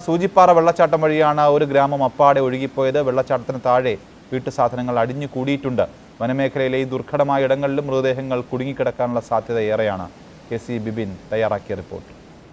സൂചിപ്പാറ വെള്ളച്ചാട്ടം വഴിയാണ് ഒരു ഗ്രാമം അപ്പാടെ ഒഴുകിപ്പോയത് വെള്ളച്ചാട്ടത്തിന് താഴെ വീട്ടു സാധനങ്ങൾ അടിഞ്ഞു കൂടിയിട്ടുണ്ട് വനമേഖലയിലെ ഈ ദുർഘടമായ ഇടങ്ങളിലും മൃതദേഹങ്ങൾ കുടുങ്ങിക്കിടക്കാനുള്ള സാധ്യത ഏറെയാണ് കെ സി ബിബിൻ തയ്യാറാക്കിയ റിപ്പോർട്ട്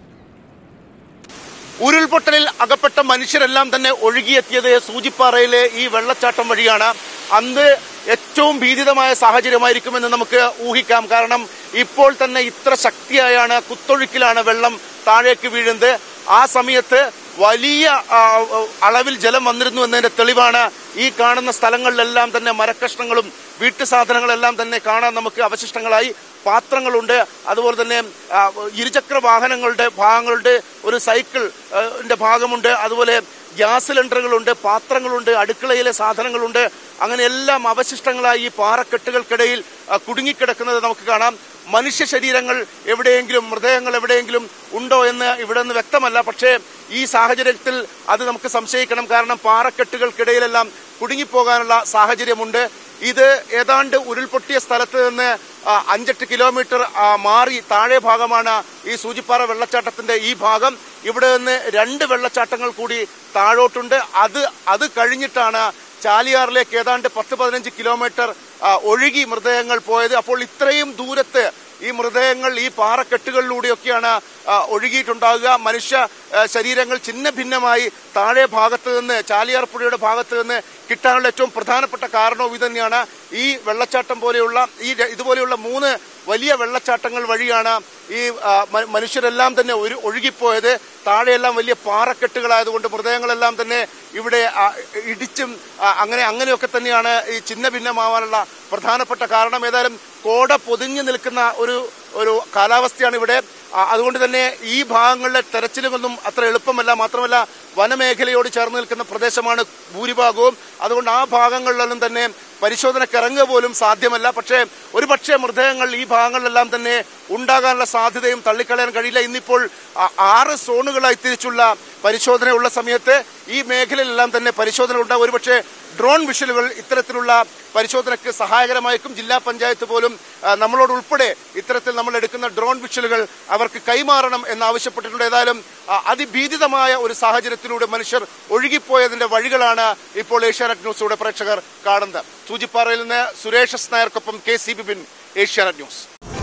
ഉരുൾപൊട്ടലിൽ അകപ്പെട്ട മനുഷ്യരെല്ലാം തന്നെ ഒഴുകിയെത്തിയത് സൂചിപ്പാറയിലെ ഈ വെള്ളച്ചാട്ടം വഴിയാണ് അന്ന് ഏറ്റവും ഭീതിതമായ സാഹചര്യമായിരിക്കുമെന്ന് നമുക്ക് ഊഹിക്കാം കാരണം ഇപ്പോൾ തന്നെ ഇത്ര ശക്തിയായാണ് കുത്തൊഴുക്കിലാണ് വെള്ളം താഴേക്ക് വീഴുന്നത് ആ സമയത്ത് വലിയ ആ, അളവിൽ ജലം വന്നിരുന്നു എന്നതിന്റെ തെളിവാണ് ഈ കാണുന്ന സ്ഥലങ്ങളിലെല്ലാം തന്നെ മരക്കഷ്ണങ്ങളും വീട്ടു സാധനങ്ങളെല്ലാം തന്നെ കാണാൻ നമുക്ക് അവശിഷ്ടങ്ങളായി പാത്രങ്ങളുണ്ട് അതുപോലെ തന്നെ ആ, ഇരുചക്ര വാഹനങ്ങളുടെ ഭാഗങ്ങളുണ്ട് ഒരു സൈക്കിൾ ആ, ന്റെ ഭാഗമുണ്ട് അതുപോലെ ഗ്യാസ് സിലിണ്ടറുകളുണ്ട് പാത്രങ്ങളുണ്ട് അടുക്കളയിലെ സാധനങ്ങളുണ്ട് അങ്ങനെ എല്ലാം അവശിഷ്ടങ്ങളായി ഈ പാറക്കെട്ടുകൾക്കിടയിൽ ആ, കുടുങ്ങിക്കിടക്കുന്നത് നമുക്ക് കാണാം മനുഷ്യ ശരീരങ്ങൾ എവിടെയെങ്കിലും മൃതദേഹങ്ങൾ എവിടെയെങ്കിലും ഉണ്ടോ എന്ന് ഇവിടെ നിന്ന് വ്യക്തമല്ല പക്ഷേ ഈ സാഹചര്യത്തിൽ അത് നമുക്ക് സംശയിക്കണം കാരണം പാറക്കെട്ടുകൾക്കിടയിലെല്ലാം കുടുങ്ങിപ്പോകാനുള്ള സാഹചര്യമുണ്ട് ഇത് ഏതാണ്ട് ഉരുൾപൊട്ടിയ സ്ഥലത്ത് നിന്ന് ആ, അഞ്ചെട്ട് കിലോമീറ്റർ ആ, മാറി താഴെ ഭാഗമാണ് ഈ സൂചിപ്പാറ വെള്ളച്ചാട്ടത്തിന്റെ ഈ ഭാഗം ഇവിടെ നിന്ന് രണ്ട് വെള്ളച്ചാട്ടങ്ങൾ കൂടി താഴോട്ടുണ്ട് അത് അത് കഴിഞ്ഞിട്ടാണ് ചാലിയാറിലേക്ക് ഏതാണ്ട് പത്ത് പതിനഞ്ച് കിലോമീറ്റർ ആ, ഒഴുകി മൃതദേഹങ്ങൾ പോയത് അപ്പോൾ ഇത്രയും ദൂരത്ത് ഈ മൃതദേഹങ്ങൾ ഈ പാറക്കെട്ടുകളിലൂടെയൊക്കെയാണ് ആ, ഒഴുകിയിട്ടുണ്ടാകുക മനുഷ്യ ആ, ശരീരങ്ങൾ ഛിന്ന ഭിന്നമായി താഴെ ഭാഗത്ത് നിന്ന് ചാലിയാർ പുഴയുടെ ഭാഗത്ത് നിന്ന് കിട്ടാനുള്ള ഏറ്റവും പ്രധാനപ്പെട്ട കാരണവും ഇത് തന്നെയാണ് ഈ വെള്ളച്ചാട്ടം പോലെയുള്ള ഈ ര- ഇതുപോലെയുള്ള മൂന്ന് വലിയ വെള്ളച്ചാട്ടങ്ങൾ വഴിയാണ് ഈ ആ, മ- മനുഷ്യരെല്ലാം തന്നെ ഒരു ഒഴുകിപ്പോയത് താഴെയെല്ലാം വലിയ പാറക്കെട്ടുകളായതുകൊണ്ട് മൃതദേഹങ്ങളെല്ലാം തന്നെ ഇവിടെ ആ, ഇടിച്ചും ആ, അങ്ങനെ അങ്ങനെയൊക്കെ തന്നെയാണ് ഈ ഛിന്ന ഭിന്നമാവാനുള്ള പ്രധാനപ്പെട്ട കാരണം ഏതായാലും കോട പൊതിഞ്ഞു നിൽക്കുന്ന ഒരു ഒരു കാലാവസ്ഥയാണ് ഇവിടെ ആ, അതുകൊണ്ട് തന്നെ ഈ ഭാഗങ്ങളിലെ തെരച്ചിലുകളൊന്നും അത്ര എളുപ്പമല്ല മാത്രമല്ല വനമേഖലയോട് ചേർന്ന് നിൽക്കുന്ന പ്രദേശമാണ് ഭൂരിഭാഗവും അതുകൊണ്ട് ആ ഭാഗങ്ങളിലൊന്നും തന്നെ പരിശോധനയ്ക്ക് ഇറങ്ങുക പോലും സാധ്യമല്ല പക്ഷേ ഒരു പക്ഷേ മൃതദേഹങ്ങൾ ഈ ഭാഗങ്ങളിലെല്ലാം തന്നെ ഉണ്ടാകാനുള്ള സാധ്യതയും തള്ളിക്കളയാൻ കഴിയില്ല ഇന്നിപ്പോൾ ആ- ആറ് സോണുകളായി തിരിച്ചുള്ള പരിശോധനയുള്ള സമയത്ത് ഈ മേഖലയിലെല്ലാം തന്നെ പരിശോധന ഉണ്ടാകും ഒരുപക്ഷെ ഡ്രോൺ വിഷലുകൾ ഇത്തരത്തിലുള്ള പരിശോധനയ്ക്ക് സഹായകരമായിരിക്കും ജില്ലാ പഞ്ചായത്ത് പോലും ആ, നമ്മളോട് ഉൾപ്പെടെ ഇത്തരത്തിൽ നമ്മൾ എടുക്കുന്ന ഡ്രോൺ വിഷലുകൾ അവർക്ക് കൈമാറണം എന്നാവശ്യപ്പെട്ടിട്ടുണ്ട് ഏതായാലും ആ, അതിഭീതിതമായ ഒരു സാഹചര്യത്തിലൂടെ മനുഷ്യർ ഒഴുകിപ്പോയതിന്റെ വഴികളാണ് ഇപ്പോൾ ഏഷ്യാനെറ്റ് ന്യൂസിലൂടെ പ്രേക്ഷകർ കാണുന്നത് സൂചിപ്പാറയിൽ നിന്ന് സുരേഷ് എസ് നായർക്കൊപ്പം K C Bipin Asianet news